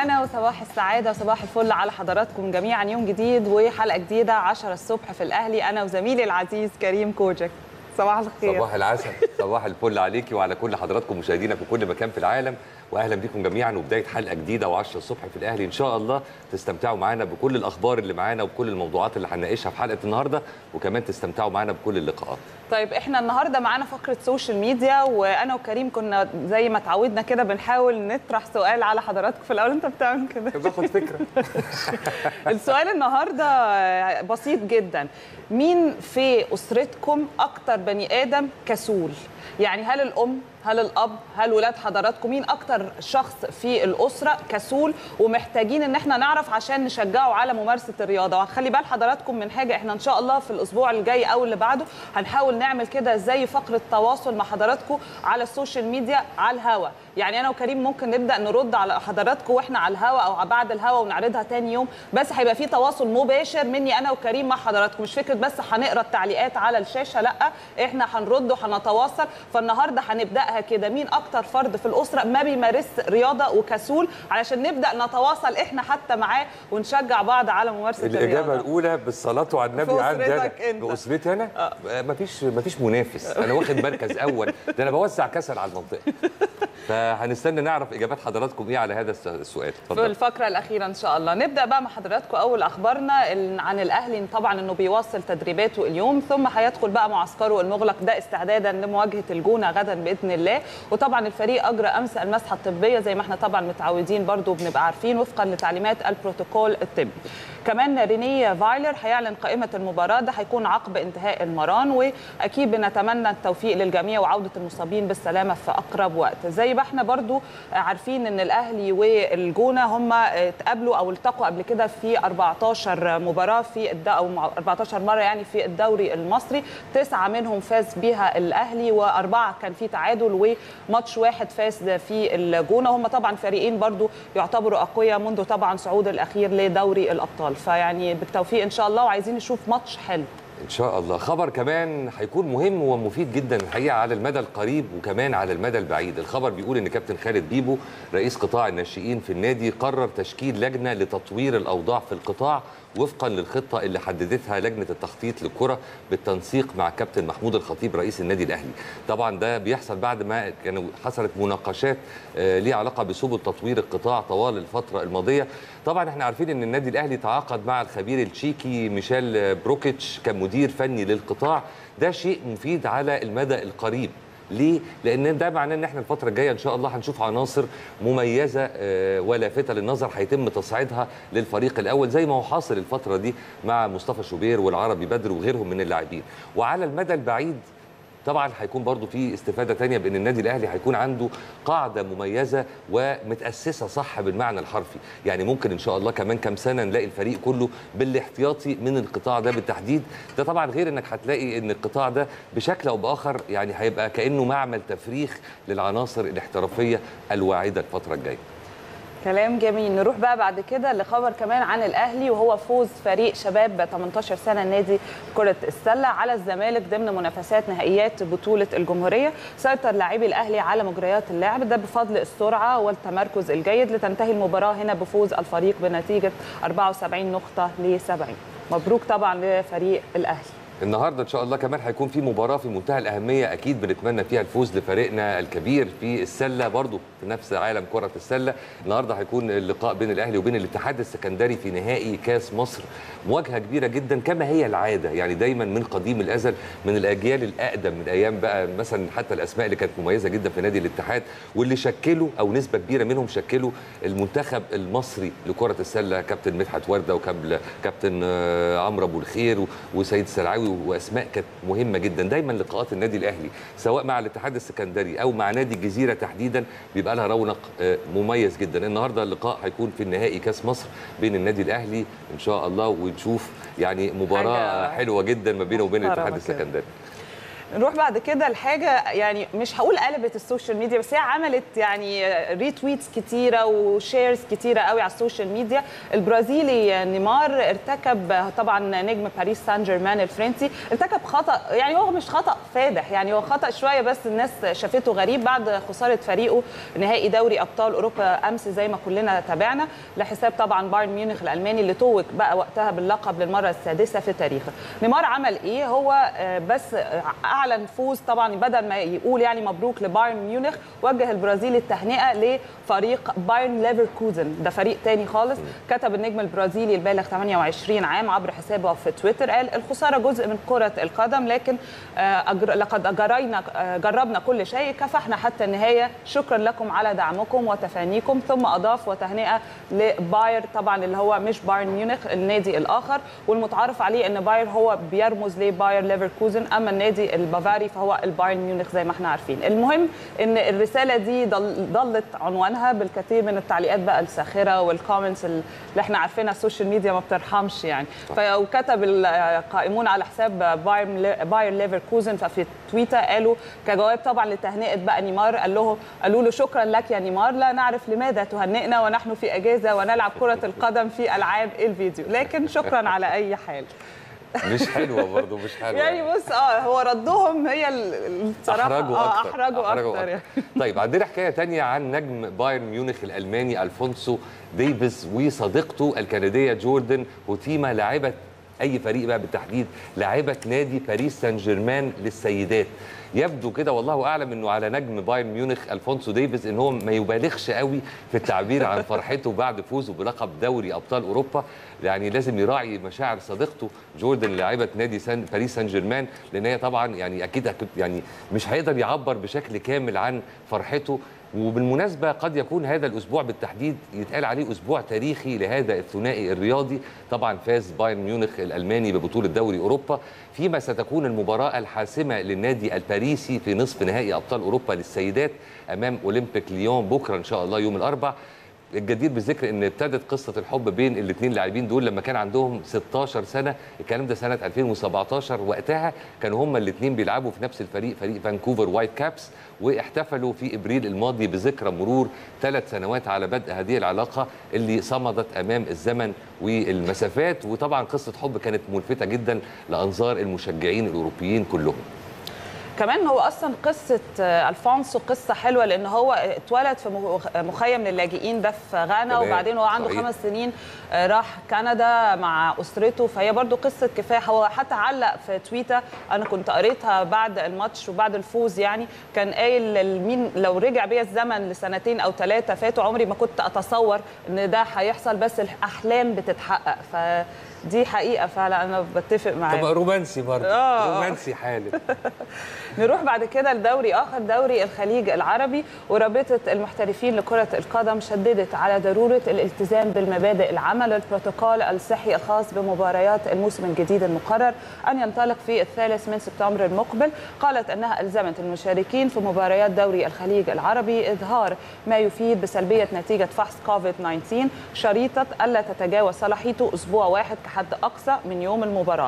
الهنا وصباح السعاده وصباح الفل على حضراتكم جميعا يوم جديد وحلقه جديده 10 الصبح في الاهلي انا وزميلي العزيز كريم كوجك صباح الخير صباح العسل صباح الفل عليكي وعلى كل حضراتكم مشاهدينا في كل مكان في العالم واهلا بكم جميعا وبدايه حلقه جديده و10 الصبح في الاهلي ان شاء الله تستمتعوا معانا بكل الاخبار اللي معانا وبكل الموضوعات اللي هنناقشها في حلقه النهارده وكمان تستمتعوا معانا بكل اللقاءات طيب احنا النهارده معانا فقره سوشيال ميديا وانا وكريم كنا زي ما اتعودنا كده بنحاول نطرح سؤال على حضراتكم في الاول انت بتعمل كده باخد فكره السؤال النهارده بسيط جدا مين في اسرتكم اكتر بني ادم كسول يعني هل الام هل الاب هل ولاد حضراتكم مين اكتر شخص في الاسره كسول ومحتاجين ان احنا نعرف عشان نشجعه على ممارسه الرياضه وخلي بال حضراتكم من حاجه احنا ان شاء الله في الاسبوع الجاي او اللي بعده هنحاول نعمل كده زي فقره تواصل مع حضراتكم على السوشيال ميديا على الهوا يعني انا وكريم ممكن نبدا نرد على حضراتكم واحنا على الهوا او بعد الهوا ونعرضها تاني يوم بس هيبقى في تواصل مباشر مني انا وكريم مع حضراتكم مش فكره بس هنقرا التعليقات على الشاشه لا احنا هنرد وهنتواصل فالنهارده هنبداها كده مين اكتر فرد في الاسره ما بيمارس رياضه وكسول علشان نبدا نتواصل احنا حتى معاه ونشجع بعض على ممارسه الاجابه الرياضه الاولى بالصلاه على النبي في عندي أسرتك انا أنت. باسرتي انا آه. مفيش مفيش منافس انا واخد مركز اول ده انا بوزع كسل على المنطقه فهنستنى نعرف اجابات حضراتكم ايه على هذا الس- السؤال في اتفضل الفقره الاخيره ان شاء الله نبدا بقى مع حضراتكم اول اخبارنا ال- عن الاهلي طبعا انه بيواصل تدريباته اليوم ثم هيدخل بقى معسكره المغلق ده استعدادا لمواجهه الجونه غدا باذن الله وطبعا الفريق اجرى امس المسحه الطبيه زي ما احنا طبعا متعودين برضو بنبقى عارفين وفقا لتعليمات البروتوكول الطبي كمان رينيه فايلر هيعلن قائمه المباراه ده هيكون عقب انتهاء المران واكيد بنتمنى التوفيق للجميع وعوده المصابين بالسلامه في اقرب وقت زي ما احنا برضو عارفين ان الاهلي والجونه هم اتقابلوا او التقوا قبل كده في 14 مباراه في الد... او 14 مره يعني في الدوري المصري تسعه منهم فاز بيها الاهلي واربعه كان في تعادل وماتش واحد فاز في الجونه هم طبعا فريقين برضو يعتبروا اقوياء منذ طبعا صعود الاخير لدوري الابطال فيعني بالتوفيق ان شاء الله وعايزين نشوف ماتش حلو ان شاء الله خبر كمان هيكون مهم ومفيد جدا الحقيقه على المدى القريب وكمان على المدى البعيد الخبر بيقول ان كابتن خالد بيبو رئيس قطاع الناشئين في النادي قرر تشكيل لجنه لتطوير الاوضاع في القطاع وفقا للخطه اللي حددتها لجنه التخطيط للكره بالتنسيق مع كابتن محمود الخطيب رئيس النادي الاهلي طبعا ده بيحصل بعد ما كانوا حصلت مناقشات آه، ليها علاقه بسبل تطوير القطاع طوال الفتره الماضيه طبعا احنا عارفين ان النادي الاهلي تعاقد مع الخبير التشيكي ميشيل بروكيتش كمدير فني للقطاع ده شيء مفيد على المدى القريب ليه؟ لأن ده معناه إن إحنا الفترة الجاية إن شاء الله هنشوف عناصر مميزة آه، ولافتة للنظر هيتم تصعيدها للفريق الأول زي ما هو حاصل الفترة دي مع مصطفى شوبير والعربي بدر وغيرهم من اللاعبين وعلى المدى البعيد طبعا هيكون برضو في استفاده تانية بان النادي الاهلي هيكون عنده قاعده مميزه ومتاسسه صح بالمعنى الحرفي يعني ممكن ان شاء الله كمان كام سنه نلاقي الفريق كله بالاحتياطي من القطاع ده بالتحديد ده طبعا غير انك هتلاقي ان القطاع ده بشكل او باخر يعني هيبقى كانه معمل تفريخ للعناصر الاحترافيه الواعده الفتره الجايه كلام جميل نروح بقى بعد كده لخبر كمان عن الاهلي وهو فوز فريق شباب 18 سنه نادي كره السله على الزمالك ضمن منافسات نهائيات بطوله الجمهوريه سيطر لاعبي الاهلي على مجريات اللعب ده بفضل السرعه والتمركز الجيد لتنتهي المباراه هنا بفوز الفريق بنتيجه 74 نقطه ل 70 مبروك طبعا لفريق الاهلي النهارده ان شاء الله كمان هيكون في مباراه في منتهى الاهميه اكيد بنتمنى فيها الفوز لفريقنا الكبير في السله برضو في نفس عالم كره السله النهارده هيكون اللقاء بين الاهلي وبين الاتحاد السكندري في نهائي كاس مصر مواجهه كبيره جدا كما هي العاده يعني دايما من قديم الازل من الاجيال الاقدم من ايام بقى مثلا حتى الاسماء اللي كانت مميزه جدا في نادي الاتحاد واللي شكلوا او نسبه كبيره منهم شكلوا المنتخب المصري لكره السله كابتن مدحت ورده وكابتن كابتن آه، عمرو ابو الخير و- وسيد السلعاوي واسماء كانت مهمه جدا دايما لقاءات النادي الاهلي سواء مع الاتحاد السكندري او مع نادي الجزيره تحديدا بيبقى لها رونق آه، مميز جدا النهارده اللقاء هيكون في النهائي كاس مصر بين النادي الاهلي ان شاء الله ونشوف يعني مباراه حاجة حلوه جدا ما بينه وبين محترمة الاتحاد كده. السكندري نروح بعد كده لحاجه يعني مش هقول قلبت السوشيال ميديا بس هي عملت يعني ريتويتس كتيره وشيرز كتيره قوي على السوشيال ميديا البرازيلي نيمار ارتكب طبعا نجم باريس سان جيرمان الفرنسي ارتكب خطا يعني هو مش خطا فادح يعني هو خطا شويه بس الناس شافته غريب بعد خساره فريقه نهائي دوري ابطال اوروبا امس زي ما كلنا تابعنا لحساب طبعا بايرن ميونخ الالماني اللي توج بقى وقتها باللقب للمره السادسه في تاريخه نيمار عمل ايه هو بس اعلن فوز طبعا بدل ما يقول يعني مبروك لبايرن ميونخ وجه البرازيلي التهنئه لفريق بايرن ليفركوزن ده فريق تاني خالص كتب النجم البرازيلي البالغ 28 عام عبر حسابه في تويتر قال الخساره جزء من كره القدم لكن أجر... لقد أجرينا جربنا كل شيء كفحنا حتى النهايه شكرا لكم على دعمكم وتفانيكم ثم اضاف وتهنئه لباير طبعا اللي هو مش بايرن ميونخ النادي الاخر والمتعارف عليه ان باير هو بيرمز لباير ليفركوزن اما النادي البافاري فهو البايرن ميونخ زي ما احنا عارفين المهم ان الرساله دي ضل ضلت عنوانها بالكثير من التعليقات بقى الساخره والكومنتس اللي احنا عارفينها السوشيال ميديا ما بترحمش يعني وكتب القائمون على حساب باير باير ليفركوزن ففي تويتر قالوا كجواب طبعا لتهنئه بقى نيمار قال له قالوا له شكرا لك يا نيمار لا نعرف لماذا تهنئنا ونحن في اجازه ونلعب كره القدم في العاب الفيديو لكن شكرا على اي حال مش حلوه برضه مش حلوه يعني بص اه هو ردهم هي الصراحه احرجوا اه اكتر احرجوا, أحرجوا اكتر, يعني. طيب عندنا حكايه تانية عن نجم بايرن ميونخ الالماني الفونسو ديفيز وصديقته الكنديه جوردن هوتيما لاعبه اي فريق بقى بالتحديد لاعبه نادي باريس سان جيرمان للسيدات يبدو كده والله اعلم انه على نجم بايرن ميونخ الفونسو ديفيز ان هو ما يبالغش قوي في التعبير عن فرحته بعد فوزه بلقب دوري ابطال اوروبا يعني لازم يراعي مشاعر صديقته جوردن لاعبه نادي سان باريس سان جيرمان لان هي طبعا يعني اكيد يعني مش هيقدر يعبر بشكل كامل عن فرحته وبالمناسبة قد يكون هذا الأسبوع بالتحديد يتقال عليه أسبوع تاريخي لهذا الثنائي الرياضي طبعا فاز بايرن ميونخ الألماني ببطولة دوري أوروبا فيما ستكون المباراة الحاسمة للنادي الباريسي في نصف نهائي أبطال أوروبا للسيدات أمام أولمبيك ليون بكرة إن شاء الله يوم الأربعاء الجدير بالذكر ان ابتدت قصه الحب بين الاثنين لاعبين دول لما كان عندهم 16 سنه الكلام ده سنه 2017 وقتها كانوا هما الاثنين بيلعبوا في نفس الفريق فريق فانكوفر وايت كابس واحتفلوا في ابريل الماضي بذكرى مرور ثلاث سنوات على بدء هذه العلاقه اللي صمدت امام الزمن والمسافات وطبعا قصه حب كانت ملفته جدا لانظار المشجعين الاوروبيين كلهم كمان هو اصلا قصه الفونسو قصه حلوه لان هو اتولد في مخيم للاجئين ده في غانا وبعدين هو عنده صحيح. خمس سنين راح كندا مع اسرته فهي برضو قصه كفاح هو حتى علق في تويتر انا كنت قريتها بعد الماتش وبعد الفوز يعني كان قايل مين لو رجع بيا الزمن لسنتين او ثلاثه فاتوا عمري ما كنت اتصور ان ده هيحصل بس الاحلام بتتحقق ف دي حقيقه فعلا انا بتفق معاك طب رومانسي برضه آه. رومانسي حالف نروح بعد كده لدوري اخر دوري الخليج العربي ورابطه المحترفين لكره القدم شددت على ضروره الالتزام بالمبادئ العمل البروتوكول الصحي الخاص بمباريات الموسم الجديد المقرر ان ينطلق في الثالث من سبتمبر المقبل قالت انها الزمت المشاركين في مباريات دوري الخليج العربي اظهار ما يفيد بسلبيه نتيجه فحص كوفيد 19 شريطه الا تتجاوز صلاحيته اسبوع واحد كحد اقصى من يوم المباراه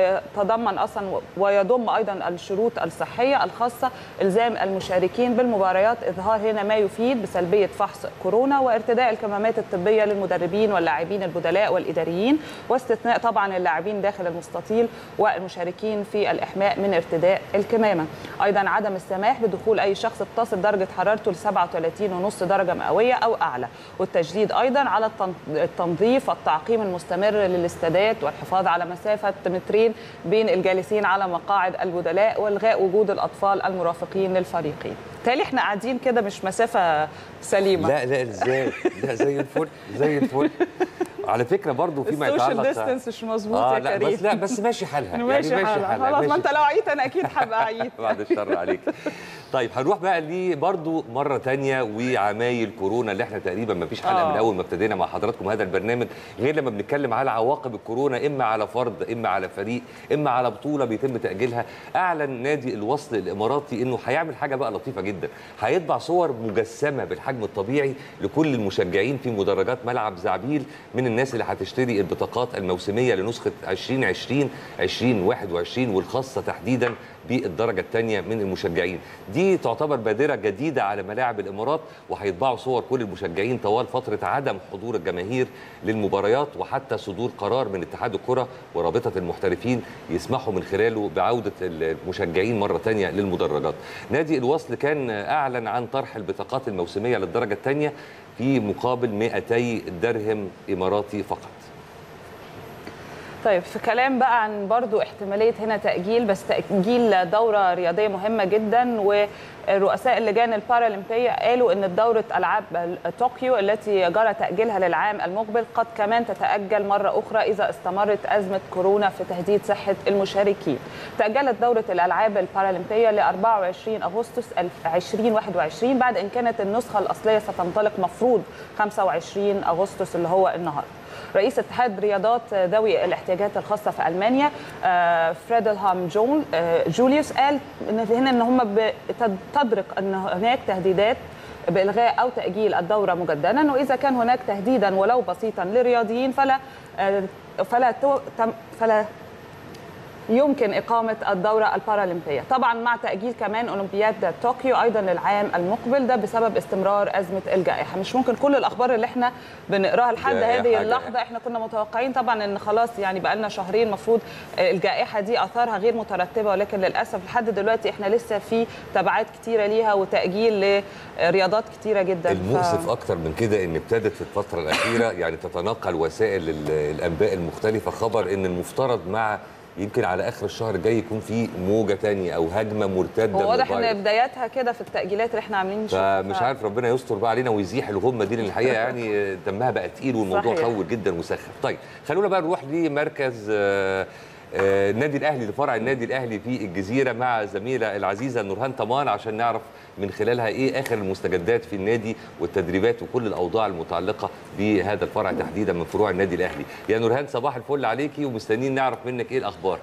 ويتضمن اصلا ويضم ايضا الشروط الصحيه الخاصه الزام المشاركين بالمباريات اظهار هنا ما يفيد بسلبيه فحص كورونا وارتداء الكمامات الطبيه للمدربين واللاعبين البدلاء والاداريين واستثناء طبعا اللاعبين داخل المستطيل والمشاركين في الاحماء من ارتداء الكمامه ايضا عدم السماح بدخول اي شخص تصل درجه حرارته ل 37.5 درجه مئويه او اعلى والتشديد ايضا على التنظيف والتعقيم المستمر للاستادات والحفاظ على مسافه مترين بين الجالسين على مقاعد البدلاء والغاء وجود الاطفال المرافقين للفريقين بالتالي احنا قاعدين كده مش مسافه سليمه لا لا ازاي لا زي الفل زي الفل على فكره برضو فيما يتعلق السوشيال ديستانس مش مظبوط آه يا لا كريم بس لا بس ماشي حالها يعني ماشي حالها خلاص ما ماشي انت لو عيت انا اكيد هبقى عيت بعد الشر عليك طيب هنروح بقى ليه برضو مره تانية وعمايل كورونا اللي احنا تقريبا ما فيش حلقه آه. من اول ما ابتدينا مع حضراتكم هذا البرنامج غير لما بنتكلم على عواقب الكورونا اما على فرد اما على فريق اما على بطوله بيتم تاجيلها اعلن نادي الوصل الاماراتي انه هيعمل حاجه بقى لطيفه جدا هيطبع صور مجسمه بالحجم الطبيعي لكل المشجعين في مدرجات ملعب زعبيل من الناس اللي هتشتري البطاقات الموسميه لنسخه 2020 2021 والخاصه تحديدا بالدرجه الثانيه من المشجعين دي تعتبر بادره جديده على ملاعب الامارات وهيطبعوا صور كل المشجعين طوال فتره عدم حضور الجماهير للمباريات وحتى صدور قرار من اتحاد الكره ورابطه المحترفين يسمحوا من خلاله بعوده المشجعين مره ثانيه للمدرجات نادي الوصل كان اعلن عن طرح البطاقات الموسميه للدرجه الثانيه في مقابل 200 درهم اماراتي فقط طيب في كلام بقى عن برضو احتماليه هنا تاجيل بس تاجيل دوره رياضيه مهمه جدا ورؤساء اللجان البارالمبيه قالوا ان دوره العاب طوكيو التي جرى تاجيلها للعام المقبل قد كمان تتاجل مره اخرى اذا استمرت ازمه كورونا في تهديد صحه المشاركين. تاجلت دوره الالعاب البارالمبيه ل 24 اغسطس 2021 بعد ان كانت النسخه الاصليه ستنطلق مفروض 25 اغسطس اللي هو النهارده. رئيس اتحاد رياضات ذوي الاحتياجات الخاصه في المانيا فريدلهام جون جوليوس قال ان هنا ان هم تدرك ان هناك تهديدات بالغاء او تاجيل الدوره مجددا واذا كان هناك تهديدا ولو بسيطا للرياضيين فلا فلا فلا يمكن إقامة الدورة البارالمبية طبعا مع تأجيل كمان أولمبياد طوكيو أيضا للعام المقبل ده بسبب استمرار أزمة الجائحة مش ممكن كل الأخبار اللي احنا بنقراها لحد هذه اللحظة احنا كنا متوقعين طبعا ان خلاص يعني بقى لنا شهرين المفروض الجائحة دي أثارها غير مترتبة ولكن للأسف لحد دلوقتي احنا لسه في تبعات كتيرة ليها وتأجيل لرياضات كتيرة جدا المؤسف ف... أكتر من كده ان ابتدت في الفترة الأخيرة يعني تتناقل وسائل الأنباء المختلفة خبر ان المفترض مع يمكن على اخر الشهر الجاي يكون في موجه ثانيه او هجمه مرتده واضح ان بداياتها كده في التاجيلات اللي احنا عاملين نشوفها فمش عارف ربنا يستر بقى علينا ويزيح الغمه دي لان الحقيقه يعني دمها بقى تقيل والموضوع طول جدا وسخن طيب خلونا بقى نروح لمركز النادي الاهلي لفرع النادي الاهلي في الجزيره مع زميله العزيزه نورهان طمان عشان نعرف من خلالها ايه اخر المستجدات في النادي والتدريبات وكل الاوضاع المتعلقه بهذا الفرع تحديدا من فروع النادي الاهلي يا نورهان صباح الفل عليكي ومستنيين نعرف منك ايه الاخبار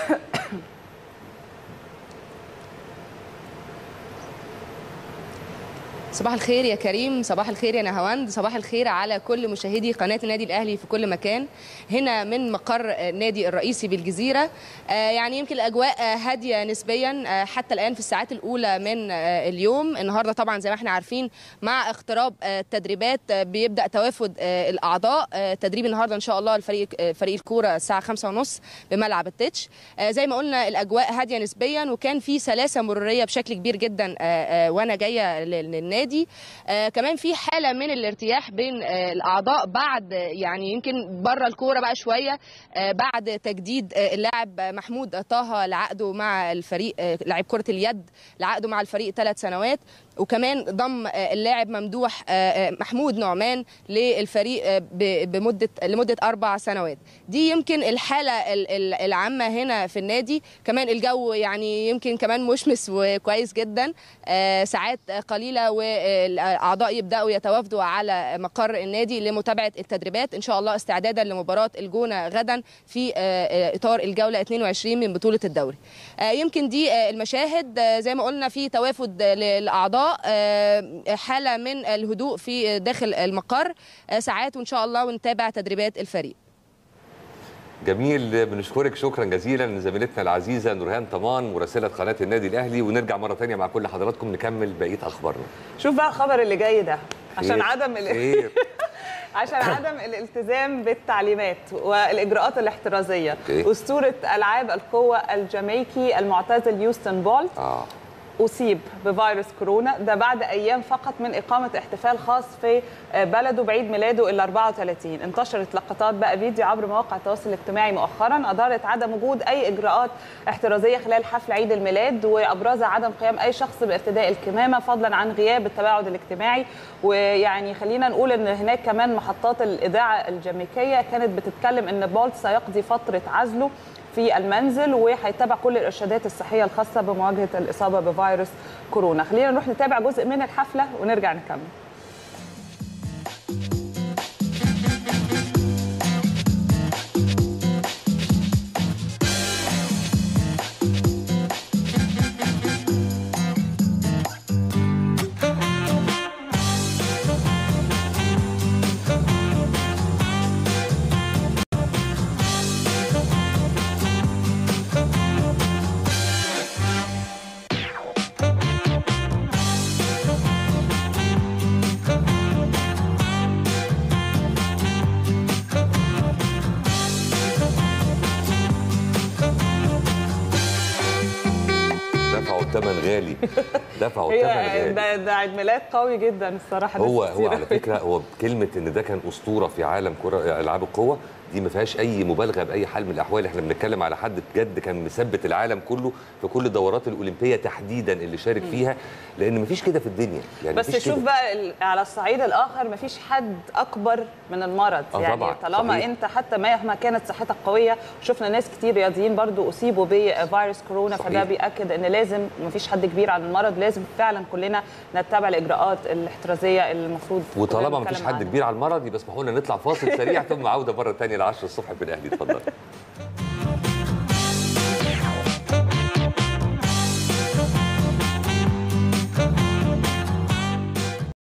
صباح الخير يا كريم صباح الخير يا نهاوند صباح الخير على كل مشاهدي قناه النادي الاهلي في كل مكان هنا من مقر النادي الرئيسي بالجزيره يعني يمكن الاجواء هاديه نسبيا حتى الان في الساعات الاولى من اليوم النهارده طبعا زي ما احنا عارفين مع اقتراب التدريبات بيبدا توافد الاعضاء تدريب النهارده ان شاء الله الفريق فريق الكوره الساعه 5:30 بملعب التتش زي ما قلنا الاجواء هاديه نسبيا وكان في سلاسه مروريه بشكل كبير جدا وانا جايه للنادي النادي آه كمان في حاله من الارتياح بين آه الاعضاء بعد يعني يمكن بره الكوره بقى شويه آه بعد تجديد آه اللاعب محمود طه لعقده مع الفريق آه لاعب كره اليد لعقده مع الفريق ثلاث سنوات وكمان ضم اللاعب ممدوح محمود نعمان للفريق بمده لمده اربع سنوات دي يمكن الحاله العامه هنا في النادي كمان الجو يعني يمكن كمان مشمس وكويس جدا ساعات قليله والاعضاء يبداوا يتوافدوا على مقر النادي لمتابعه التدريبات ان شاء الله استعدادا لمباراه الجونه غدا في اطار الجوله 22 من بطوله الدوري يمكن دي المشاهد زي ما قلنا في توافد للاعضاء حاله من الهدوء في داخل المقر ساعات وان شاء الله ونتابع تدريبات الفريق جميل بنشكرك شكرا جزيلا لزميلتنا العزيزه نورهان طمان مراسله قناه النادي الاهلي ونرجع مره ثانيه مع كل حضراتكم نكمل بقيه اخبارنا شوف بقى الخبر اللي جاي ده عشان خير. عدم ال... خير. عشان عدم الالتزام بالتعليمات والاجراءات الاحترازيه أوكي. اسطوره العاب القوه الجامايكي المعتزل يوستن بولت اه أصيب بفيروس كورونا ده بعد أيام فقط من إقامة احتفال خاص في بلده بعيد ميلاده ال 34 انتشرت لقطات بقى فيديو عبر مواقع التواصل الاجتماعي مؤخرا أدارت عدم وجود أي إجراءات احترازية خلال حفل عيد الميلاد وأبرزها عدم قيام أي شخص بارتداء الكمامة فضلا عن غياب التباعد الاجتماعي ويعني خلينا نقول ان هناك كمان محطات الاذاعه الجامايكيه كانت بتتكلم ان بولت سيقضي فتره عزله في المنزل وهيتبع كل الارشادات الصحيه الخاصه بمواجهه الاصابه بفيروس كورونا خلينا نروح نتابع جزء من الحفله ونرجع نكمل ثمن غالي دفعوا ثمن هي غالي ده, ده عيد ميلاد قوي جدا الصراحه ناس هو كتير هو على أوي. فكره هو كلمه ان ده كان اسطوره في عالم كره العاب القوه دي ما فيهاش اي مبالغه باي حال من الاحوال احنا بنتكلم على حد بجد كان مثبت العالم كله في كل الدورات الاولمبيه تحديدا اللي شارك فيها لان ما فيش كده في الدنيا يعني بس مفيش شوف كده. بقى ال- على الصعيد الاخر مفيش حد اكبر من المرض آه يعني طبعاً، طالما صحيح. انت حتى مهما كانت صحتك قويه شفنا ناس كتير رياضيين برضو اصيبوا بفيروس كورونا صحيح. فده بياكد ان لازم مفيش حد كبير عن المرض لازم فعلا كلنا نتبع الاجراءات الاحترازيه اللي المفروض كلنا وطالما ما فيش نتكلم حد عنها. كبير على المرض يبقى اسمحوا لنا نطلع فاصل سريع ثم عوده مره ثانيه ل 10 الصبح في الاهلي اتفضل